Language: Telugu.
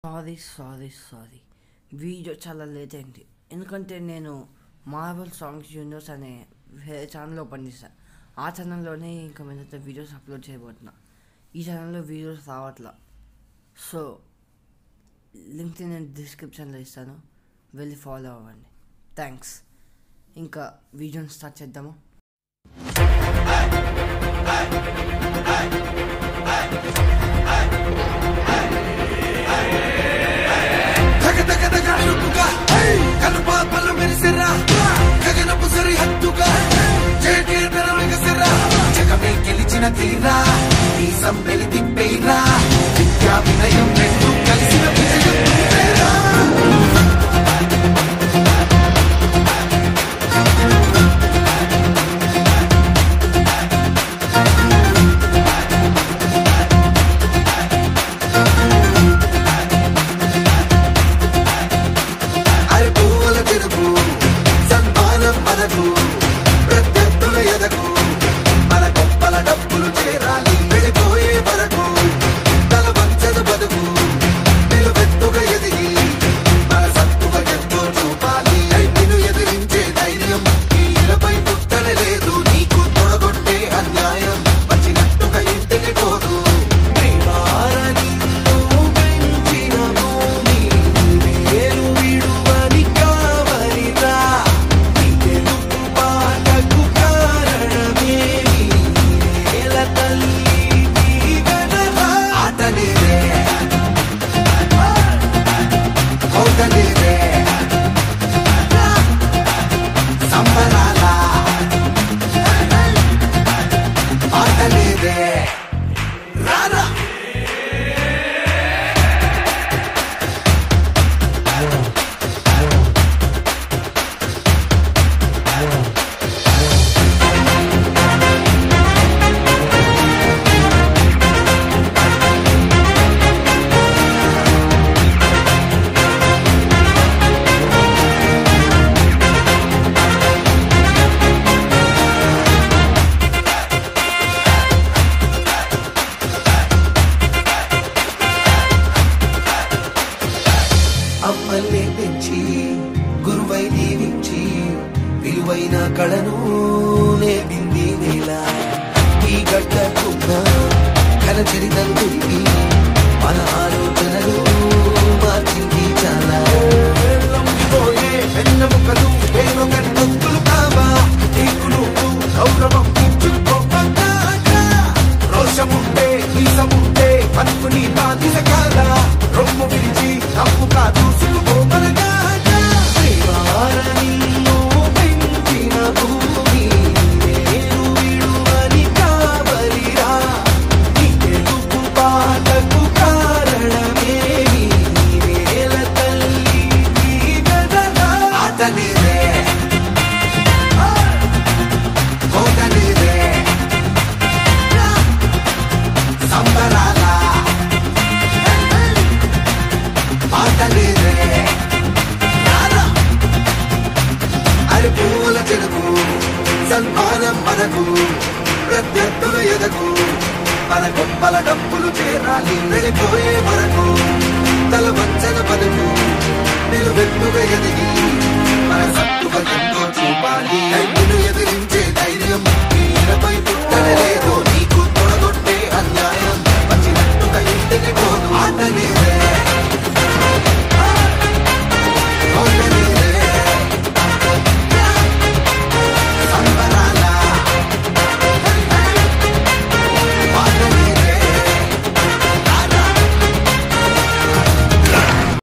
సారీ సారీ సారీ వీడియో చాలా లేట్ అయింది ఎందుకంటే నేను మార్వల్ సాంగ్స్ యూనివర్స్ అనే వేరే ఛానల్ ఓపెన్ చేశాను ఆ ఛానల్లోనే ఇంకా మీద వీడియోస్ అప్లోడ్ చేయబోతున్నా ఈ ఛానల్లో వీడియోస్ రావట్లా సో లింక్ నేను డిస్క్రిప్షన్లో ఇస్తాను వెళ్ళి ఫాలో అవ్వండి థ్యాంక్స్ ఇంకా వీడియోని స్టార్ట్ చేద్దాము తగ తగ తగ అడుగుగా కనుపాపలు మెరిసిరా గగనపు సరిహద్దుగా చేకే తెరవెగసిరా జగమే గెలిచిన తీరా ఈ సంబెలి తిప్పేరా విద్యా వినయం రెండు కలిసిన విజయం నువ్వేరా. అరే పువ్వుల తిరుగు సన్మానం మనకు ప్రత్యర్థుల ఎదకు మన గొప్పల డబ్బులు చేరాలి వెళ్ళిపోయే వరకు తల వంచదు బతుకు నిలువెత్తుగా ఎదిగి మన సత్తువ ఎంతో చూపాలి నిన్ను ఎదిరించే ధైర్యం ఈ ఇలపై పుట్టన లేదు నీకు తొడగొట్టే అన్యాయం వచ్చినట్టుగా ఇంటికి పోదు ప్రేమారని నువ్వు పెంచిన భూమి వేరు విడువని కావలిరా నీ తెలుగు పాటకు కారణమేమి నేల తల్లి దీవెనరా ఆటనిదే కోటనిదే సంబరాల ఆటనిదే రారా అమ్మల్ని పెంచి గురువై దీవించి విలువైన కళను నేర్పింది నేల ఈ గడ్డకున్న ఘన చరితం తిరిగి మన ఆలోచనలు మార్చింది చాలా లొంగిపోయే వెన్నెముకలు వేరొకరి తొత్తులు కావా నీకు నువ్వు గౌరవం ఇచ్చుకోకుండా రోషముంటే ఈసముంటే పనుకుని బాధిత కాల రొమ్ము విరిచి తప్పుగా చూసుకోమనగా పెంచిన భూమి వేరు విడువని కావలిరా నీ తెలుగు పాటకు కారణమేమి వేల తల్లి దీవెనరా ఆట నీదే కోట నీదే సంబరాల ఆటలేదే రారా. అరి పూల చెరుకు సన్మానం మనకు ప్రత్యర్థుల ఎదకు మన గొప్పల డబ్బులు చేరాలి వెళ్ళిపోయే వరకు